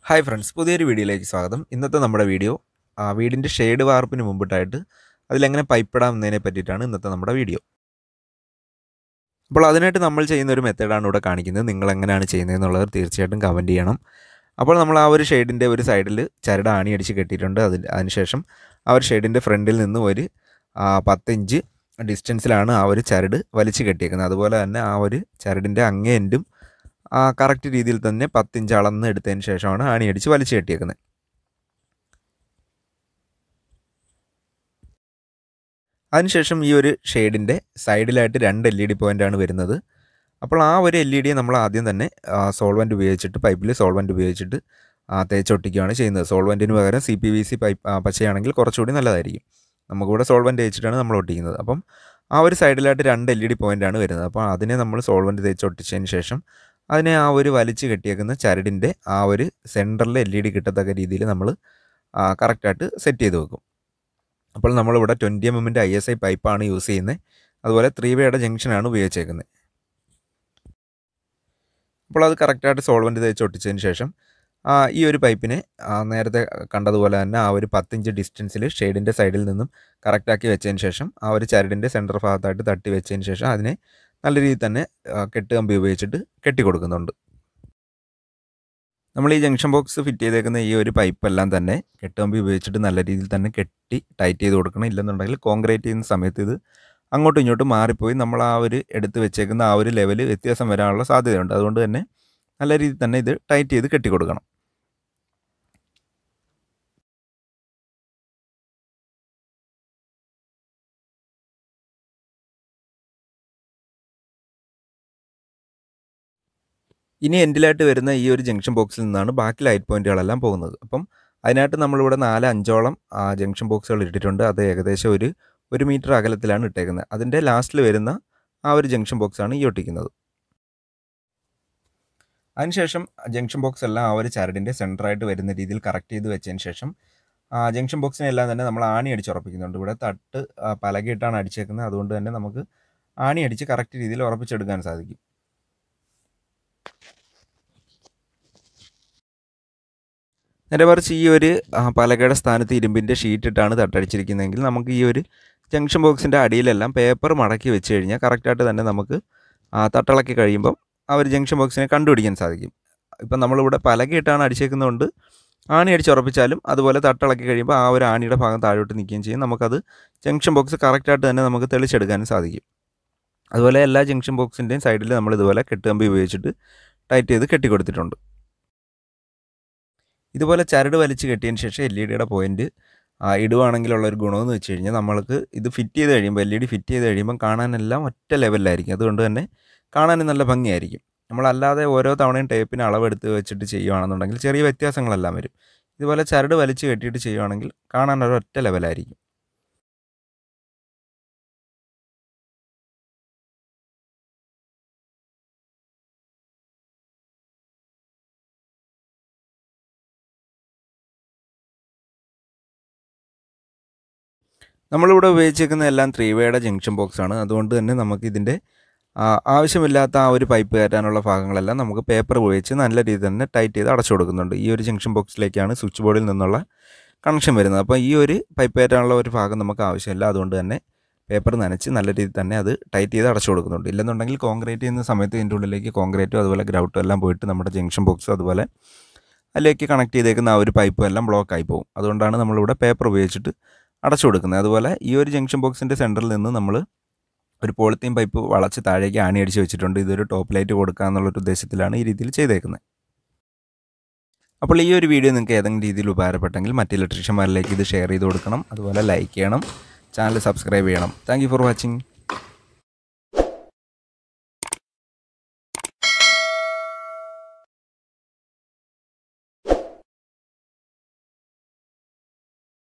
hi friends പുതിയൊരു വീഡിയോയിലേക്ക് സ്വാഗതം ഇന്നത്തെ നമ്മുടെ വീഡിയോ ആ, വീടിൻ്റെ ഷെയ്ഡ് വാർപ്പിന് മുമ്പിട്ടായിട്ട് അതിലെങ്ങനെ പൈപ്പ് ഇടാം എന്നതിനെ പറ്റിയിട്ടാണ് ഇന്നത്തെ നമ്മുടെ വീഡിയോ അപ്പോൾ അതിനായിട്ട് നമ്മൾ ചെയ്യുന്ന ഒരു മെത്തേഡാണ് ഇവിടെ കാണിക്കുന്നത് നിങ്ങൾ എങ്ങനെയാണ് ചെയ്യുന്നതെന്നുള്ളത് തീർച്ചയായിട്ടും കമൻറ്റ് ചെയ്യണം അപ്പോൾ നമ്മൾ ആ ഒരു ഷെയ്ഡിൻ്റെ ഒരു സൈഡിൽ ചരട് ആണി അടിച്ച് കെട്ടിയിട്ടുണ്ട് അതിന് അതിനുശേഷം ആ ഒരു ഷെയ്ഡിൻ്റെ ഫ്രണ്ടിൽ നിന്ന് ഒരു ആ, പത്തിഞ്ച് ഡിസ്റ്റൻസിലാണ് ആ ഒരു ചരട് വലിച്ച് കെട്ടിയേക്കുന്നത് അതുപോലെ തന്നെ ആ ഒരു ചരടിൻ്റെ അങ്ങേ എൻഡും ആ കറക്റ്റ് രീതിയിൽ തന്നെ പത്തിഞ്ച് അളന്ന് എടുത്തതിന് ശേഷമാണ് ആണി അടിച്ച് വലിച്ചു കെട്ടിയേക്കുന്നത് അതിനുശേഷം ഈ ഒരു ഷെയ്ഡിൻ്റെ സൈഡിലായിട്ട് രണ്ട് എൽ ഇ ഡി പോയിൻ്റാണ് വരുന്നത് അപ്പോൾ ആ ഒരു എൽ ഇ ഡിയെ നമ്മൾ ആദ്യം തന്നെ സോൾവൻ്റ് ഉപയോഗിച്ചിട്ട് പൈപ്പിൽ സോൾവൻ്റ് ഉപയോഗിച്ചിട്ട് ആ, തേച്ചൊട്ടിക്കുകയാണ് ചെയ്യുന്നത് സോൾവൻറ്റിന് പകരം C P V C pipe ആ, പശയാണെങ്കിൽ കുറച്ചുകൂടി നല്ലതായിരിക്കും നമുക്കിവിടെ സോൾവൻ്റ് തേച്ചിട്ടാണ് നമ്മൾ ഒട്ടിക്കുന്നത് അപ്പം ആ ഒരു സൈഡിലായിട്ട് രണ്ട് എൽ ഇ ഡി പോയിൻ്റാണ് വരുന്നത് അപ്പോൾ അതിനെ നമ്മൾ സോൾവൻ്റ് തേച്ച് ഒട്ടിച്ചതിന് ശേഷം അതിനെ ആ ഒരു വലിച്ച് കെട്ടിയേക്കുന്ന ചരടിൻ്റെ ആ ഒരു സെൻറ്ററിൽ എൽ ഇ ഡി കിട്ടത്തക്ക രീതിയിൽ നമ്മൾ കറക്റ്റായിട്ട് സെറ്റ് ചെയ്ത് വെക്കും അപ്പോൾ നമ്മളിവിടെ ട്വൻറ്റി എം എമ്മിൻ്റെ ഐ എസ് ഐ പൈപ്പാണ് യൂസ് ചെയ്യുന്നത് അതുപോലെ ത്രീ വേയുടെ ജംഗ്ഷനാണ് ഉപയോഗിച്ചേക്കുന്നത് അപ്പോൾ അത് കറക്റ്റായിട്ട് സോൾവൻ്റ് തേച്ച് ഒട്ടിച്ചതിന് ശേഷം ആ, ഈ ഒരു പൈപ്പിനെ ആ, നേരത്തെ കണ്ടതുപോലെ തന്നെ ആ ഒരു പത്തിഞ്ച് ഡിസ്റ്റൻസിൽ ഷെയ്ഡിൻ്റെ സൈഡിൽ നിന്നും കറക്റ്റാക്കി വെച്ചതിന് ശേഷം ആ ഒരു ചരടിൻ്റെ സെൻറ്റർ ഭാഗത്തായിട്ട് തട്ടി വെച്ചതിന് ശേഷം അതിനെ നല്ല രീതിയിൽ തന്നെ ആ, കെട്ടുകമ്പി ഉപയോഗിച്ചിട്ട് കെട്ടി കൊടുക്കുന്നുണ്ട് നമ്മൾ ഈ ജംഗ്ഷൻ ബോക്സ് ഫിറ്റ് ചെയ്തേക്കുന്ന ഈ ഒരു പൈപ്പെല്ലാം തന്നെ കെട്ടുകമ്പി ഉപയോഗിച്ചിട്ട് നല്ല രീതിയിൽ തന്നെ കെട്ടി ടൈറ്റ് ചെയ്ത് കൊടുക്കണം ഇല്ലെന്നുണ്ടെങ്കിൽ കോൺക്രീറ്റ് ചെയ്യുന്ന സമയത്ത് ഇത് അങ്ങോട്ടും ഇങ്ങോട്ടും മാറിപ്പോയി നമ്മൾ ആ ഒരു എടുത്ത് വെച്ചേക്കുന്ന ആ ഒരു ലെവൽ വ്യത്യാസം വരാനുള്ള സാധ്യതയുണ്ട് അതുകൊണ്ട് തന്നെ നല്ല രീതിയിൽ തന്നെ ഇത് ടൈറ്റ് ചെയ്ത് കെട്ടി കൊടുക്കണം ഇനി എൻഡിലായിട്ട് വരുന്ന ഈ ഒരു ജംഗ്ഷൻ ബോക്സിൽ നിന്നാണ് ബാക്കി ലൈറ്റ് പോയിന്റുകളെല്ലാം പോകുന്നത് അപ്പം അതിനായിട്ട് നമ്മളിവിടെ നാല് അഞ്ചോളം ആ, ജംഗ്ഷൻ ബോക്സുകൾ ഇട്ടിട്ടുണ്ട് അത് ഏകദേശം ഒരു ഒരു മീറ്റർ അകലത്തിലാണ് ഇട്ടേക്കുന്നത് അതിൻ്റെ ലാസ്റ്റിൽ വരുന്ന ആ ഒരു ജംഗ്ഷൻ ബോക്സാണ് ഈ ഒട്ടിക്കുന്നത് അതിനുശേഷം ജംഗ്ഷൻ ബോക്സ് എല്ലാം ആ ഒരു ചരടിൻ്റെ സെൻറ്ററായിട്ട് വരുന്ന രീതിയിൽ കറക്റ്റ് ചെയ്ത് വെച്ചതിന് ശേഷം ആ ജംഗ്ഷൻ ബോക്സിനെല്ലാം തന്നെ നമ്മൾ ആണി അടിച്ച് ഉറപ്പിക്കുന്നുണ്ട് ഇവിടെ തട്ട് ആ, പലകയിട്ടാണ് അടിച്ചേക്കുന്നത് അതുകൊണ്ട് തന്നെ നമുക്ക് ആണി അടിച്ച് കറക്റ്റ് രീതിയിൽ ഉറപ്പിച്ചെടുക്കാൻ സാധിക്കും നേരെ മറിച്ച് ഈ ഒരു ആ, പലകയുടെ സ്ഥാനത്ത് ഇരുമ്പിൻ്റെ ഷീറ്റ് ഇട്ടാണ് തട്ടടിച്ചിരിക്കുന്നതെങ്കിൽ നമുക്ക് ഈ ഒരു ജംഗ്ഷൻ ബോക്സിൻ്റെ അടിയിലെല്ലാം പേപ്പർ മടക്കി വെച്ച് കഴിഞ്ഞാൽ കറക്റ്റായിട്ട് തന്നെ നമുക്ക് ആ, തട്ടിളക്കി കഴിയുമ്പം ആ ഒരു ജംഗ്ഷൻ ബോക്സിനെ കണ്ടുപിടിക്കാൻ സാധിക്കും ഇപ്പം നമ്മളിവിടെ പലകയിട്ടാണ് അടിച്ചേക്കുന്നതുകൊണ്ട് ആണി അടിച്ച് ഉറപ്പിച്ചാലും അതുപോലെ തട്ടിളക്കി കഴിയുമ്പോൾ ആ ഒരു ആണിയുടെ ഭാഗം താഴോട്ട് നിൽക്കുകയും ചെയ്യും നമുക്കത് ജംഗ്ഷൻ ബോക്സ് കറക്റ്റായിട്ട് തന്നെ നമുക്ക് തെളിച്ചെടുക്കാനും സാധിക്കും അതുപോലെ എല്ലാ ജംഗ്ഷൻ ബോക്സിൻ്റെയും സൈഡിൽ നമ്മൾ ഇതുപോലെ കെട്ടുകമ്പി ഉപയോഗിച്ചിട്ട് ടൈറ്റ് ചെയ്ത് കെട്ടി കൊടുത്തിട്ടുണ്ട് ഇതുപോലെ ചരട് വലിച്ച് കെട്ടിയതിന് ശേഷം എൽ ഇ ഡിയുടെ പോയിന്റ് ഇടുവാണെങ്കിലുള്ള ഒരു ഗുണമെന്ന് വെച്ച് കഴിഞ്ഞാൽ നമ്മൾക്ക് ഇത് ഫിറ്റ് ചെയ്ത് കഴിയുമ്പോൾ എൽ ഇ ഡി ഫിറ്റ് ചെയ്ത് കഴിയുമ്പം കാണാനെല്ലാം ഒറ്റ ലെവലിലായിരിക്കും അതുകൊണ്ട് തന്നെ കാണാനും നല്ല ഭംഗിയായിരിക്കും നമ്മളല്ലാതെ ഓരോ തവണയും ടേപ്പിന് അളവെടുത്ത് വെച്ചിട്ട് ചെയ്യുവാണെന്നുണ്ടെങ്കിൽ ചെറിയ വ്യത്യാസങ്ങളെല്ലാം വരും ഇതുപോലെ ചരട് വലിച്ച് കെട്ടിയിട്ട് ചെയ്യുവാണെങ്കിൽ കാണാൻ ഒരു ഒറ്റ ലെവലായിരിക്കും നമ്മളിവിടെ ഉപയോഗിച്ചേക്കുന്ന എല്ലാം ത്രീ വേയുടെ ജംഗ്ഷൻ ബോക്സ് ആണ് അതുകൊണ്ട് തന്നെ നമുക്ക് ഇതിൻ്റെ ആ, ആവശ്യമില്ലാത്ത ആ ഒരു പൈപ്പ് കയറ്റാനുള്ള ഭാഗങ്ങളെല്ലാം നമുക്ക് പേപ്പർ ഉപയോഗിച്ച് നല്ല രീതിയിൽ തന്നെ ടൈറ്റ് ചെയ്ത് അടച്ചു കൊടുക്കുന്നുണ്ട് ഈ ഒരു ജംഗ്ഷൻ ബോക്സിലേക്കാണ് സ്വിച്ച് ബോർഡിൽ നിന്നുള്ള കണക്ഷൻ വരുന്നത് അപ്പോൾ ഈ ഒരു പൈപ്പ് കയറ്റാനുള്ള ഒരു ഭാഗം നമുക്ക് ആവശ്യമില്ല അതുകൊണ്ട് തന്നെ പേപ്പർ നനച്ച് നല്ല രീതിയിൽ തന്നെ അത് ടൈറ്റ് ചെയ്ത് അടച്ചു കൊടുക്കുന്നുണ്ട് ഇല്ലെന്നുണ്ടെങ്കിൽ കോൺക്രീറ്റ് ചെയ്യുന്ന സമയത്ത് ഇതിൻ്റെ ഉള്ളിലേക്ക് കോൺക്രീറ്റും അതുപോലെ ഗ്രൗട്ടും എല്ലാം പോയിട്ട് നമ്മുടെ ജംഗ്ഷൻ ബോക്സും അതുപോലെ അതിലേക്ക് കണക്ട് ചെയ്തേക്കുന്ന ആ ഒരു പൈപ്പും എല്ലാം ബ്ലോക്ക് ആയി പോകും അതുകൊണ്ടാണ് നമ്മളിവിടെ പേപ്പർ ഉപയോഗിച്ചിട്ട് അടച്ചു കൊടുക്കുന്നത് അതുപോലെ ഈ ഒരു ജംഗ്ഷൻ ബോക്സിൻ്റെ സെൻറ്ററിൽ നിന്ന് നമ്മൾ ഒരു പോളിത്തീൻ പൈപ്പ് വളച്ച് താഴേക്ക് ആണി അടിച്ച് വെച്ചിട്ടുണ്ട് ഇതൊരു ടോപ്പ് ലൈറ്റ് കൊടുക്കുക എന്നുള്ളൊരു ഉദ്ദേശത്തിലാണ് ഈ രീതിയിൽ ചെയ്തേക്കുന്നത് അപ്പോൾ ഈ ഒരു വീഡിയോ നിങ്ങൾക്ക് ഏതെങ്കിലും രീതിയിൽ ഉപകാരപ്പെട്ടെങ്കിൽ മറ്റ് ഇലക്ട്രീഷ്യന്മാരിലേക്ക് ഇത് ഷെയർ ചെയ്ത് കൊടുക്കണം അതുപോലെ ലൈക്ക് ചെയ്യണം ചാനൽ സബ്സ്ക്രൈബ് ചെയ്യണം താങ്ക് ഫോർ വാച്ചിങ്